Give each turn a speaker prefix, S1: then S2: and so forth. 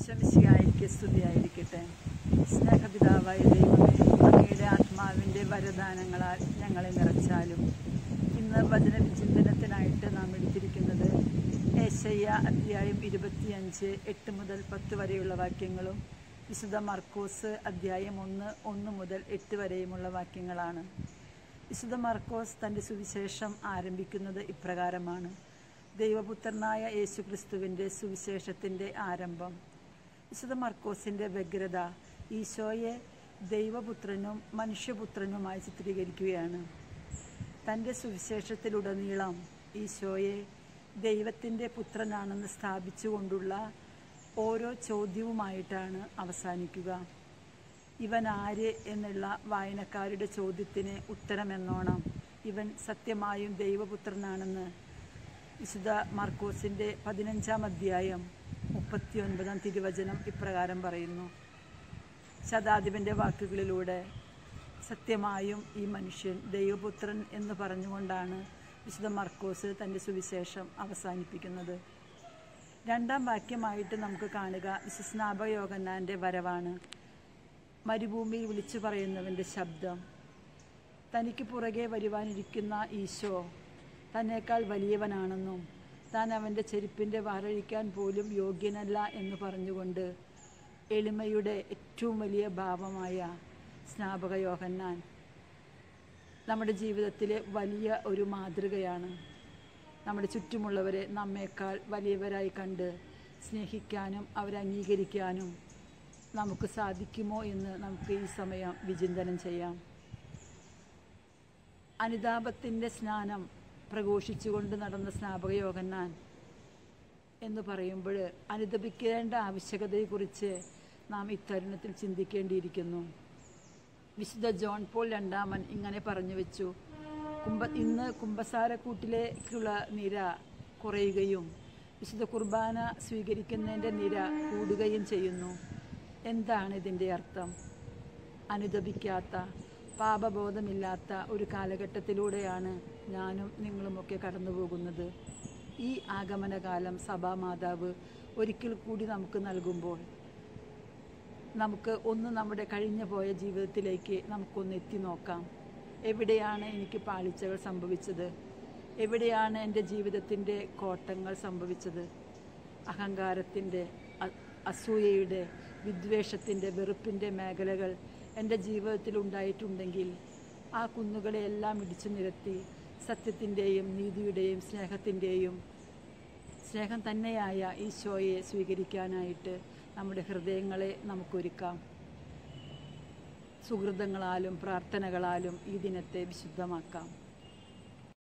S1: ഈശ്വമിശിയായിരിക്കെ സ്തുതിയായിരിക്കട്ടെ സ്നേഹപിതാവായ ദൈവമേ അങ്ങയുടെ ആത്മാവിൻ്റെ വരദാനങ്ങളാൽ ഞങ്ങളെ നിറച്ചാലും ഇന്ന് വചന വിചിന്തനത്തിനായിട്ട് നാം എടുത്തിരിക്കുന്നത് ഏശയ്യ അധ്യായം ഇരുപത്തിയഞ്ച് എട്ട് മുതൽ പത്ത് വരെയുള്ള വാക്യങ്ങളും വിശുദ്ധ മർക്കോസ് അധ്യായം ഒന്ന് ഒന്ന് മുതൽ എട്ട് വരെയുമുള്ള വാക്യങ്ങളാണ് വിശുദ്ധ മർക്കോസ് തൻ്റെ സുവിശേഷം ആരംഭിക്കുന്നത് ഇപ്രകാരമാണ് ദൈവപുത്രനായ യേശുക്രിസ്തുവിൻ്റെ സുവിശേഷത്തിൻ്റെ ആരംഭം വിശുദ്ധ മർക്കോസിൻ്റെ വ്യഗ്രത ഈശോയെ ദൈവപുത്രനും മനുഷ്യപുത്രനുമായി ചിത്രീകരിക്കുകയാണ് തൻ്റെ സുവിശേഷത്തിലുടനീളം ഈശോയെ ദൈവത്തിൻ്റെ പുത്രനാണെന്ന് സ്ഥാപിച്ചുകൊണ്ടുള്ള ഓരോ ചോദ്യവുമായിട്ടാണ് അവസാനിക്കുക ഇവൻ ആര് എന്നുള്ള വായനക്കാരുടെ ചോദ്യത്തിന് ഉത്തരമെന്നോണം ഇവൻ സത്യമായും ദൈവപുത്രനാണെന്ന് വിശുദ്ധ മാർക്കോസിൻ്റെ പതിനഞ്ചാം അധ്യായം മുപ്പത്തിയൊൻപതാം തിരുവചനം ഇപ്രകാരം പറയുന്നു ശതാധിപൻ്റെ വാക്കുകളിലൂടെ സത്യമായും ഈ മനുഷ്യൻ ദൈവപുത്രൻ എന്ന് പറഞ്ഞുകൊണ്ടാണ് വിശുദ്ധ മർക്കോസ് തൻ്റെ സുവിശേഷം അവസാനിപ്പിക്കുന്നത് രണ്ടാം വാക്യമായിട്ട് നമുക്ക് കാണുക വിശ്വസ്നാഭയോഗന്നാൻ്റെ വരവാണ് മരുഭൂമിയിൽ വിളിച്ചു പറയുന്നവൻ്റെ ശബ്ദം തനിക്ക് പുറകെ വരുവാനിരിക്കുന്ന ഈശോ തന്നേക്കാൾ വലിയവനാണെന്നും താൻ അവൻ്റെ ചെരുപ്പിൻ്റെ വാരഴിക്കാൻ പോലും യോഗ്യനല്ല എന്ന് പറഞ്ഞുകൊണ്ട് എളിമയുടെ ഏറ്റവും വലിയ ഭാവമായ സ്നാപക യോഹന്നാൻ നമ്മുടെ ജീവിതത്തിലെ വലിയ ഒരു മാതൃകയാണ് നമ്മുടെ ചുറ്റുമുള്ളവരെ നമ്മേക്കാൾ വലിയവരായി കണ്ട് സ്നേഹിക്കാനും അവരെ അംഗീകരിക്കാനും നമുക്ക് സാധിക്കുമോ എന്ന് നമുക്ക് ഈ സമയം വിചിന്തനം ചെയ്യാം അനുതാപത്തിൻ്റെ സ്നാനം പ്രഘോഷിച്ചുകൊണ്ട് നടന്ന സ്നാപക യോഗന്നാൻ എന്ന് പറയുമ്പോൾ അനുദപിക്കേണ്ട ആവശ്യകതയെക്കുറിച്ച് നാം ഇത്തരുണത്തിൽ ചിന്തിക്കേണ്ടിയിരിക്കുന്നു വിശുദ്ധ ജോൺ പോൾ രണ്ടാമൻ ഇങ്ങനെ പറഞ്ഞു വെച്ചു കുംഭ ഇന്ന് കുംഭസാരക്കൂട്ടിലേക്കുള്ള നിര കുറയുകയും വിശുദ്ധ കുർബാന സ്വീകരിക്കുന്നതിൻ്റെ നിര കൂടുകയും ചെയ്യുന്നു എന്താണ് ഇതിൻ്റെ അർത്ഥം അനുദപിക്കാത്ത പാപബോധമില്ലാത്ത ഒരു കാലഘട്ടത്തിലൂടെയാണ് ഞാനും നിങ്ങളുമൊക്കെ കടന്നു പോകുന്നത് ഈ ആഗമനകാലം സഭാമാതാവ് ഒരിക്കൽ കൂടി നമുക്ക് നൽകുമ്പോൾ നമുക്ക് ഒന്ന് നമ്മുടെ കഴിഞ്ഞു പോയ ജീവിതത്തിലേക്ക് നമുക്കൊന്ന് എത്തി നോക്കാം എവിടെയാണ് എനിക്ക് പാളിച്ചകൾ സംഭവിച്ചത് എവിടെയാണ് എൻ്റെ ജീവിതത്തിൻ്റെ കോട്ടങ്ങൾ സംഭവിച്ചത് അഹങ്കാരത്തിൻ്റെ അസൂയയുടെ വിദ്വേഷത്തിൻ്റെ വെറുപ്പിൻ്റെ മേഖലകൾ എൻ്റെ ജീവിതത്തിൽ ഉണ്ടായിട്ടുണ്ടെങ്കിൽ ആ കുന്നുകളെയെല്ലാം ഇടിച്ചു നിരത്തി സത്യത്തിൻ്റെയും നീതിയുടെയും സ്നേഹത്തിൻ്റെയും സ്നേഹം തന്നെയായ ഈശോയെ സ്വീകരിക്കാനായിട്ട് നമ്മുടെ ഹൃദയങ്ങളെ നമുക്കൊരുക്കാം സുഹൃതങ്ങളാലും പ്രാർത്ഥനകളാലും ഈ ദിനത്തെ വിശുദ്ധമാക്കാം